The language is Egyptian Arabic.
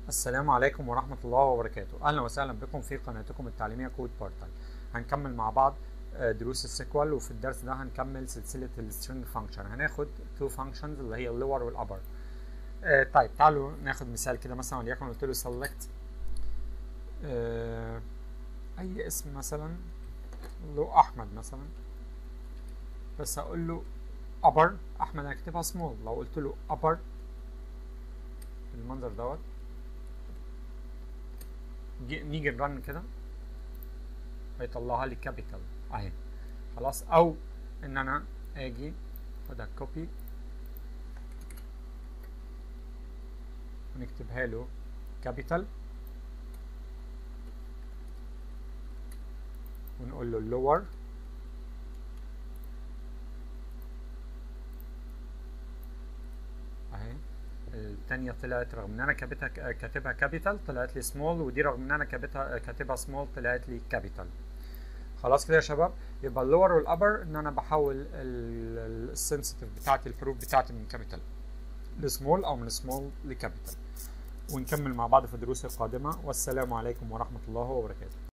السلام عليكم ورحمة الله وبركاته أهلا وسهلا بكم في قناتكم التعليمية كود بورتال هنكمل مع بعض آه، دروس السيكوال وفي الدرس ده هنكمل سلسلة السترينج فانكشن هناخد تو فانكشنز اللي هي اللور والابر آه طيب تعالوا ناخد مثال كده مثلا وليكن قلت له select آه أي اسم مثلا له أحمد مثلا بس هقول له upper أحمد هكتبها small لو قلت له upper بالمنظر دوت جي- نيجي نرن كده هيطلعها لي كابيتال اهي خلاص او ان انا اجي اخدها كوبي ونكتبها له كابيتال ونقول له lower اهي التانية طلعت رغم ان انا كاتبها كاتبها كابيتال طلعت لي سمول ودي رغم ان انا كاتبها كاتبها سمول طلعت لي كابيتال خلاص كده يا شباب يبقى اللور والابر ان انا بحول السنسيتيف بتاعت الحروف بتاعتي من كابيتال لسمول او من سمول لكابيتال ونكمل مع بعض في الدروس القادمة والسلام عليكم ورحمة الله وبركاته